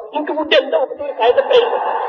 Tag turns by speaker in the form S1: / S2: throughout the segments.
S1: ఇంక ముట్టి అంతా ఒక తూరి కాగితం పైన పెట్టాలి.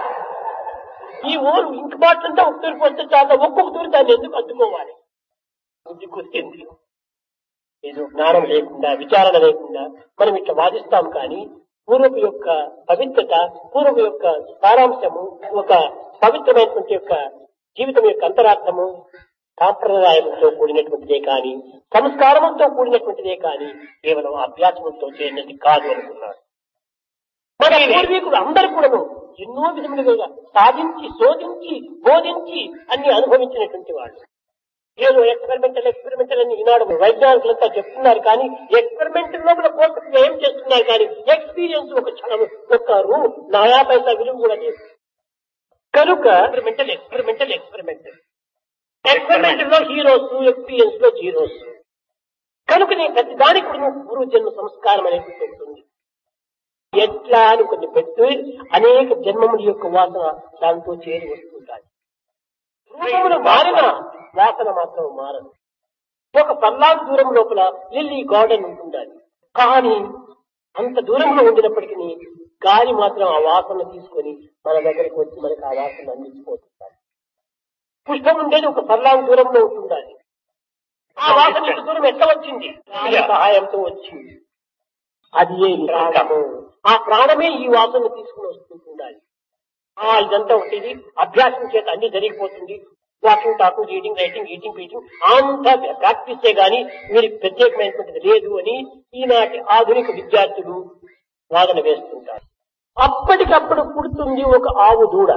S1: ఈ ఊరు ఇంక బాటిల్ అంతా ఒక తూరి పోతే చాలా ఒక్కొక్క తూరి దాన్ని ఎందుకు అద్దుకోవాలి బుద్ధి కుదిరింది ఏదో జ్ఞానం లేకుండా విచారణ లేకుండా మనం ఇట్లా వాదిస్తాం కానీ పూర్వపు యొక్క పవిత్రత పూర్వపు యొక్క సారాంశము ఒక పవిత్రమైనటువంటి యొక్క జీవితం యొక్క అంతరార్థము సాంప్రదాయంతో కూడినటువంటిదే కానీ సంస్కారములతో కూడినటువంటిదే కానీ కేవలం అభ్యాసములతో చేయనది కాదు అనుకున్నాడు మన పూర్వీకులు అందరూ కూడాను ఎన్నో విధములుగా సాధించి శోధించి బోధించి అన్ని అనుభవించినటువంటి వాళ్ళు ఏదో ఎక్స్పెరిమెంటల్ ఎక్స్పెరిమెంటల్ అని ఈనాడు వైజ్ఞానికులంతా చెప్తున్నారు కానీ ఎక్స్పెరిమెంట్ లోపల ఫోకస్ ఏం చేస్తున్నారు కానీ ఎక్స్పీరియన్స్ ఒక క్షణం ఒక రూ నయా పైసా విలువ కూడా లేదు కనుక ఎక్స్పెరిమెంటల్ ఎక్స్పెరిమెంటల్ ఎక్స్పెరిమెంటల్ ఎక్స్పెరిమెంట్ లో హీరోస్ ఎక్స్పీరియన్స్ లో జీరోస్ కనుక నేను ప్రతి దానికి కూడా నువ్వు పూర్వజన్మ సంస్కారం అనేది ఉంటుంది ఎట్లా అని కొన్ని పెట్టి అనేక జన్మముల యొక్క వాసన దాంతో చేరి వస్తుంటాయి రూపములు మారిన వాసన మాత్రం మారదు ఒక పల్లాకు దూరం లోపల లిల్లీ గార్డెన్ ఉంటుండాలి కానీ అంత దూరంలో ఉండినప్పటికీ గాలి మాత్రం ఆ వాసన తీసుకొని మన దగ్గరకు వచ్చి మనకి ఆ వాసన అందించిపోతుంటారు పుష్పం ఉండేది ఒక పల్లాకు దూరంలో ఉంటుండాలి ఆ వాసన ఇంత దూరం ఎట్లా వచ్చింది గాలి సహాయంతో వచ్చింది అది ఏ ప్రాణము ఆ ప్రాణమే ఈ వాసన తీసుకుని వస్తుండాలి ఆ ఇదంతా ఉంటుంది అభ్యాసం చేత అన్ని జరిగిపోతుంది walking talking reading writing eating పీటింగ్ అంతా ప్రాక్టీసే గాని మీరు ప్రత్యేకమైనటువంటిది లేదు అని ఈనాటి ఆధునిక విద్యార్థులు వాదన వేస్తుంటారు అప్పటికప్పుడు పుడుతుంది ఒక ఆవు దూడ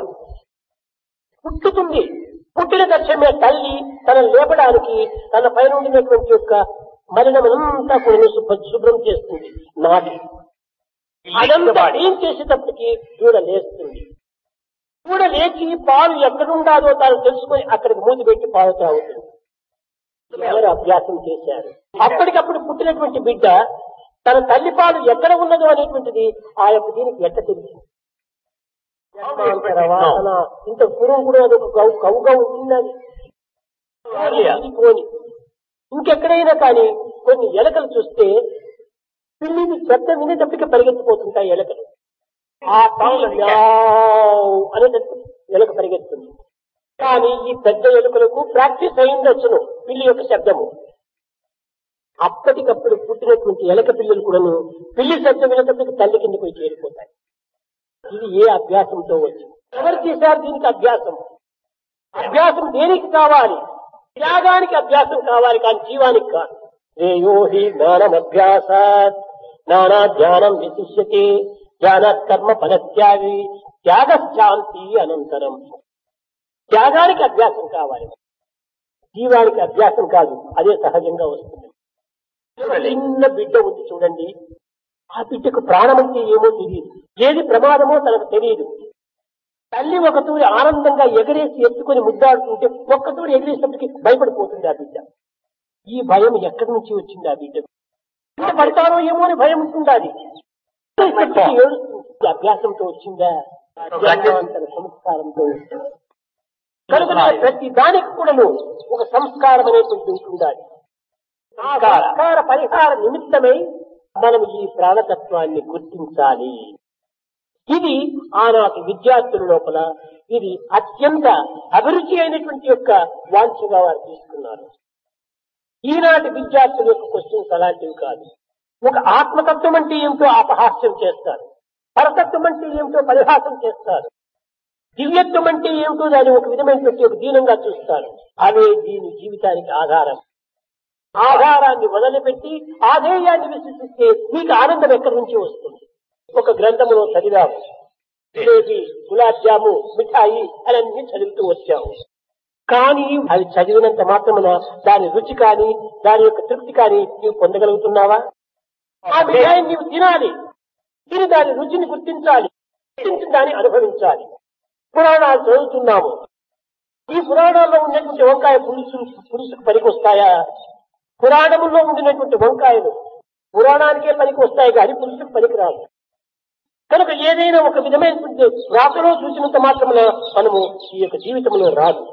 S1: పుట్టుతుంది పుట్టిన తక్షణమే తల్లి తన లేపడానికి తన పైన ఉండినటువంటి యొక్క మలినమంతా కూడా శుభ్ర- శుభ్రం చేస్తుంది నాటి అదంతా ఏం చేసేటప్పటికి దూడ లేస్తుంది దూడ లేచి పాలు ఎక్కడుండాలో తాను తెలుసుకొని అక్కడికి మూతి పెట్టి పాలు తాగుతుంది ఎవరు అభ్యాసం చేశారు అప్పటికప్పుడు పుట్టినటువంటి బిడ్డ తన తల్లి పాలు ఎక్కడ ఉన్నదో అనేటువంటిది ఆ యొక్క దీనికి ఎట్ట తెలిసింది జన్మాంతర వాసన ఇంత పూర్వం కూడా అదొక గౌ గౌగా ఉంటున్నది ఇది పోని ఇంకెక్కడైనా కానీ కొన్ని ఎలకలు చూస్తే పిల్లిని శబ్దం వినేటప్పటికి పరిగెత్తిపోతుంటాయి ఎలకలు ఆ సౌండ్ అనేటట్టు ఎలుక పరిగెత్తుంది కానీ ఈ పెద్ద ఎలుకలకు ప్రాక్టీస్ అయిందచ్చును పిల్లి యొక్క శబ్దము అప్పటికప్పుడు పుట్టినటువంటి ఎలక పిల్లలు కూడాను పిల్లి శబ్దం వినేటప్పటికి తల్లి కింద పోయి చేరిపోతాయి ఇది ఏ అభ్యాసంతో వచ్చింది ఎవరు చేశారు దీనికి అభ్యాసం అభ్యాసం దేనికి కావాలి త్యాగానికి అభ్యాసం కావాలి కానీ జీవానికి కాదు శ్రేయో హి జ్ఞానం అభ్యాసాత్ నానా జ్ఞానం విశిష్యతే జ్ఞానాత్ కర్మ ఫలత్యాగి త్యాగశాంతి అనంతరం త్యాగానికి అభ్యాసం కావాలి జీవానికి అభ్యాసం కాదు అదే సహజంగా వస్తుంది చిన్న బిడ్డ ఉంది చూడండి ఆ బిడ్డకు ప్రాణం అంటే ఏమో తెలియదు ఏది ప్రమాదమో తనకు తెలియదు తల్లి ఒక తూరి ఆనందంగా ఎగరేసి ఎత్తుకొని ముద్దాడుతుంటే ఒక్క తూరి ఎగరేసినప్పటికీ భయపడిపోతుంది ఆ బిడ్డ ఈ భయం ఎక్కడి నుంచి వచ్చింది ఆ బిడ్డకు కింద పడతానో ఏమో అని భయం ఉంటుంది అది ఏడుస్తుంది అభ్యాసంతో వచ్చిందా జన్మాంతర సంస్కారంతో వచ్చిందా? కనుక ప్రతి దానికి కూడాను ఒక సంస్కారం అనేటువంటి ఉండాలి ఆ సంస్కార పరిహార నిమిత్తమై మనం ఈ ప్రాణతత్వాన్ని గుర్తించాలి ఇది ఆనాటి విద్యార్థుల లోపల ఇది అత్యంత అభిరుచి అయినటువంటి యొక్క వాంఛగా వారు తీసుకున్నారు ఈనాటి విద్యార్థుల యొక్క క్వశ్చన్స్ అలాంటివి కాదు ఒక ఆత్మతత్వం అంటే ఏమిటో అపహాస్యం చేస్తారు పరతత్వం అంటే ఏమిటో పరిహాసం చేస్తారు దివ్యత్వం అంటే ఏమిటో దాన్ని ఒక విధమైనటువంటి ఒక దీనంగా చూస్తారు అవే దీని జీవితానికి ఆధారం ఆధారాన్ని వదిలిపెట్టి ఆధేయాన్ని విశ్వసిస్తే మీకు ఆనందం ఎక్కడి నుంచి వస్తుంది ఒక గ్రంథములో చదివాము జిలేబీ గులాబ్ జాము మిఠాయి అని అన్ని చదువుతూ వచ్చాము కానీ అది చదివినంత మాత్రమున దాని రుచి కానీ దాని యొక్క తృప్తి కానీ నీవు పొందగలుగుతున్నావా ఆ మిఠాయిని నీవు తినాలి తిని దాని రుచిని గుర్తించాలి గుర్తించి దాన్ని అనుభవించాలి పురాణాలు చదువుతున్నాము ఈ పురాణాల్లో ఉన్నటువంటి వంకాయ పులుసు పులుసుకు పనికి వస్తాయా పురాణముల్లో ఉండినటువంటి వంకాయలు పురాణానికే పనికి వస్తాయి కానీ పులుసుకు పనికి రాదు కనుక ఏదైనా ఒక విధమైనటువంటి రాకలో చూసినంత మాత్రమున మనము ఈ యొక్క జీవితంలో రాదు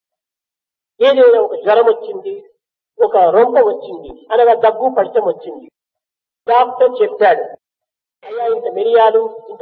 S1: ఏదైనా ఒక జ్వరం వచ్చింది ఒక రొంప వచ్చింది అనగా దగ్గు పడితం వచ్చింది డాక్టర్ చెప్పాడు అయ్యా ఇంత మిరియాలు ఇంత